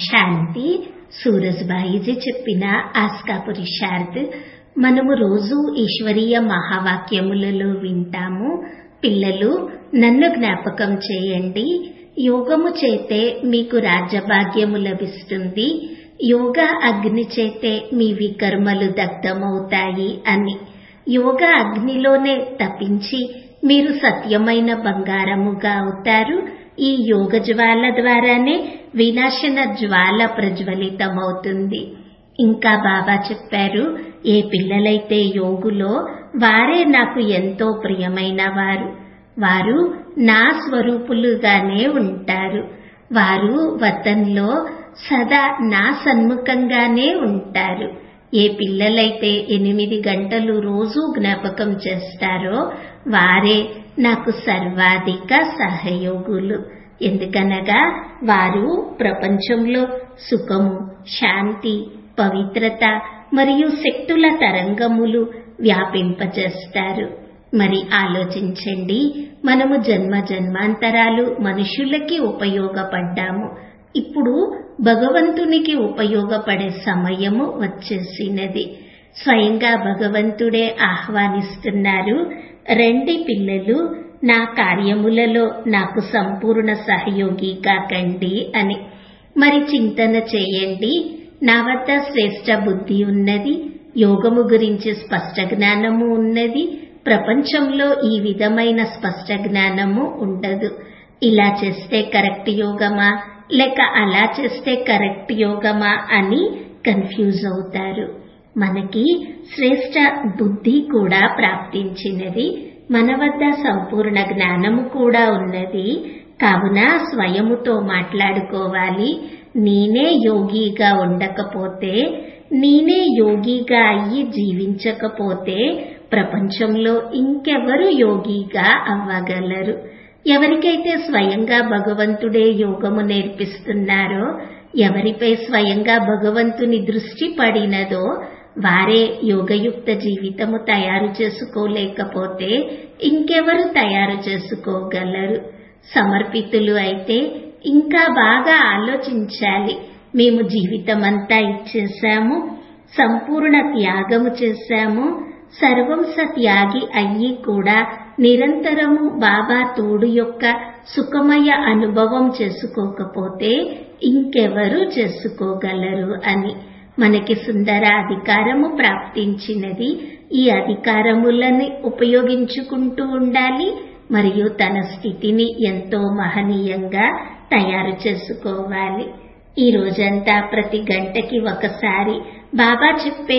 శాంతి సూరజ్బాయిజీ చెప్పిన ఆస్కా పురుషార్థ్ మనము రోజు ఈశ్వరీయ మహావాక్యములలో వింటాము పిల్లలు నన్ను జ్ఞాపకం చేయండి యోగము చేతే మీకు రాజ్యభాగ్యము లభిస్తుంది యోగా అగ్ని చేతే మీ వికర్మలు దగ్ధమవుతాయి అని యోగా అగ్నిలోనే తపించి మీరు సత్యమైన బంగారముగా అవుతారు ఈ యోగ జ్వాల ద్వారానే వినాశన జ్వాల ప్రజ్వలితమవుతుంది ఇంకా బాబా చెప్పారు ఏ పిల్లలైతే యోగులో వారే నాకు ఎంతో ప్రియమైన వారు వారు నా స్వరూపులుగానే ఉంటారు వారు వతంలో సదా నా సన్ముఖంగానే ఉంటారు ఏ పిల్లలైతే ఎనిమిది గంటలు రోజు జ్ఞాపకం చేస్తారో వారే నాకు సర్వాధిక సహయోగులు ఎందుకనగా వారు ప్రపంచంలో సుఖము శాంతి పవిత్రత మరియు శక్తుల తరంగములు వ్యాపింపజేస్తారు మరి ఆలోచించండి మనము జన్మ జన్మాంతరాలు మనుషులకి ఉపయోగపడ్డాము ఇప్పుడు భగవంతునికి ఉపయోగపడే సమయము వచ్చేసినది స్వయంగా భగవంతుడే ఆహ్వానిస్తున్నారు రండి పిల్లలు నా కార్యములలో నాకు సంపూర్ణ సహయోగిగా కండి అని మరి చింతన చేయండి నా వద్ద శ్రేష్ట బుద్ధి ఉన్నది యోగము గురించి స్పష్ట జ్ఞానము ఉన్నది ప్రపంచంలో ఈ విధమైన స్పష్ట జ్ఞానము ఉండదు ఇలా చేస్తే కరెక్ట్ యోగమా లేక అలా చేస్తే కరెక్ట్ యోగమా అని కన్ఫ్యూజ్ అవుతారు మనకి శ్రేష్ట బుద్ధి కూడా ప్రాప్తించినది మన వద్ద సంపూర్ణ జ్ఞానము కూడా ఉన్నది కావున స్వయముతో మాట్లాడుకోవాలి నేనే యోగిగా ఉండకపోతే నేనే యోగిగా అయ్యి జీవించకపోతే ప్రపంచంలో ఇంకెవరు యోగిగా అవ్వగలరు ఎవరికైతే స్వయంగా భగవంతుడే యోగము నేర్పిస్తున్నారో ఎవరిపై స్వయంగా భగవంతుని దృష్టి పడినదో వారే యోగయుక్త జీవితము తయారు చేసుకోలేకపోతే ఇంకెవరు తయారు చేసుకోగలరు సమర్పితులు అయితే ఇంకా బాగా ఆలోచించాలి మేము జీవితమంతా ఇచ్చేశాము సంపూర్ణ త్యాగము చేశాము సర్వం సత్యాగి అయ్యి కూడా నిరంతరము బాబా తోడు యొక్క సుఖమయ అనుభవం చేసుకోకపోతే ఇంకెవరు చేసుకోగలరు అని మనకి సుందర అధికారము ప్రాప్తించినది ఈ అధికారములని ఉపయోగించుకుంటూ ఉండాలి మరియు తన స్థితిని ఎంతో మహనీయంగా తయారు చేసుకోవాలి ఈ రోజంతా ప్రతి గంటకి ఒకసారి బాబా చెప్పే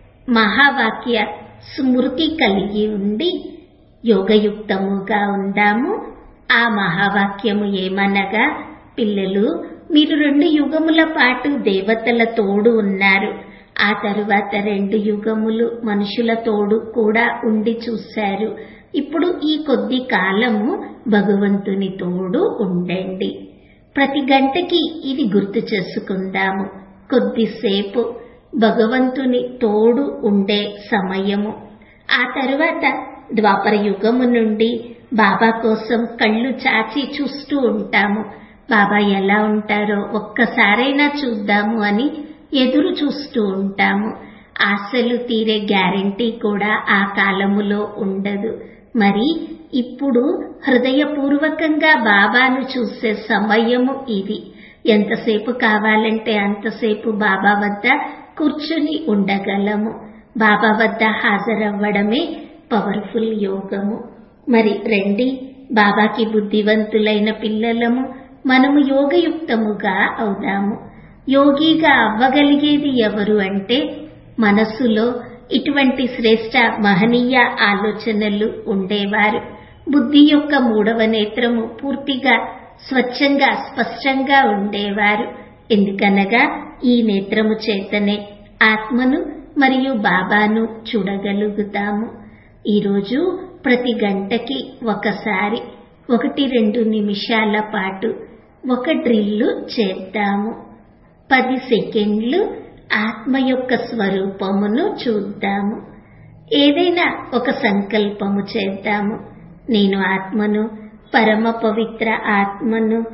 మహావాక్య స్మృతి కలిగి ఉండి యోగయుక్తముగా ఉందాము ఆ మహావాక్యము ఏమనగా పిల్లలు మీరు రెండు యుగముల పాటు దేవతల తోడు ఉన్నారు ఆ తరువాత రెండు యుగములు మనుషుల తోడు కూడా ఉండి చూశారు ఇప్పుడు ఈ కొద్ది కాలము భగవంతుని తోడు ఉండండి ప్రతి గంటకి ఇది గుర్తు చేసుకుందాము కొద్దిసేపు భగవంతుని తోడు ఉండే సమయము ఆ తరువాత ద్వాపర యుగము నుండి బాబా కోసం కళ్ళు చాచి చూస్తూ ఉంటాము బాబా ఎలా ఉంటారో ఒక్కసారైనా చూద్దాము అని ఎదురు చూస్తూ ఉంటాము ఆశలు తీరే గ్యారంటీ కూడా ఆ కాలములో ఉండదు మరి ఇప్పుడు హృదయపూర్వకంగా బాబాను చూసే సమయము ఇది ఎంతసేపు కావాలంటే అంతసేపు బాబా వద్ద కూర్చుని ఉండగలము బాబా వద్ద హాజరవ్వడమే పవర్ఫుల్ యోగము మరి రండి బాబాకి బుద్ధివంతులైన పిల్లలము మనము యోగయుక్తముగా అవుదాము యోగిగా అవ్వగలిగేది ఎవరు అంటే మనస్సులో ఇటువంటి శ్రేష్ట మహనీయ ఆలోచనలు ఉండేవారు బుద్ధి యొక్క మూడవ నేత్రము పూర్తిగా స్వచ్ఛంగా స్పష్టంగా ఉండేవారు ఎందుకనగా ఈ నేత్రము చేతనే ఆత్మను మరియు బాబాను చూడగలుగుతాము ఈరోజు ప్రతి గంటకి ఒకసారి ఒకటి రెండు నిమిషాల పాటు ఒక డ్రిల్లు చేద్దాము పది సెకండ్లు ఆత్మ యొక్క స్వరూపమును చూద్దాము ఏదైనా ఒక సంకల్పము చేద్దాము నేను ఆత్మను పరమ పవిత్ర ఆత్మను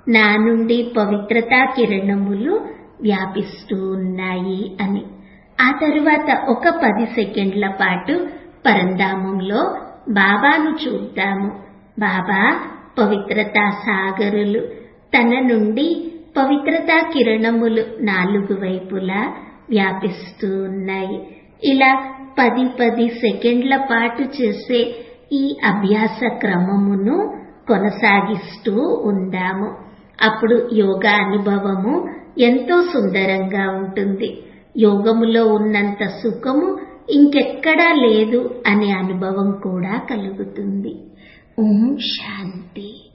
నా నుండి పవిత్రతా కిరణములు వ్యాపిస్తూ ఉన్నాయి అని ఆ తరువాత ఒక పది సెకండ్ల పాటు పరంధామంలో బాబాను చూద్దాము బాబా పవిత్రతా సాగరులు తన నుండి పవిత్రతా కిరణములు నాలుగు వైపులా వ్యాపిస్తూ ఉన్నాయి ఇలా పది పది సెకండ్ల పాటు చేసే ఈ అభ్యాస క్రమమును కొనసాగిస్తూ ఉందాము అప్పుడు యోగా అనుభవము ఎంతో సుందరంగా ఉంటుంది యోగములో ఉన్నంత సుఖము ఇంకెక్కడా లేదు అనే అనుభవం కూడా కలుగుతుంది ఓం శాంతి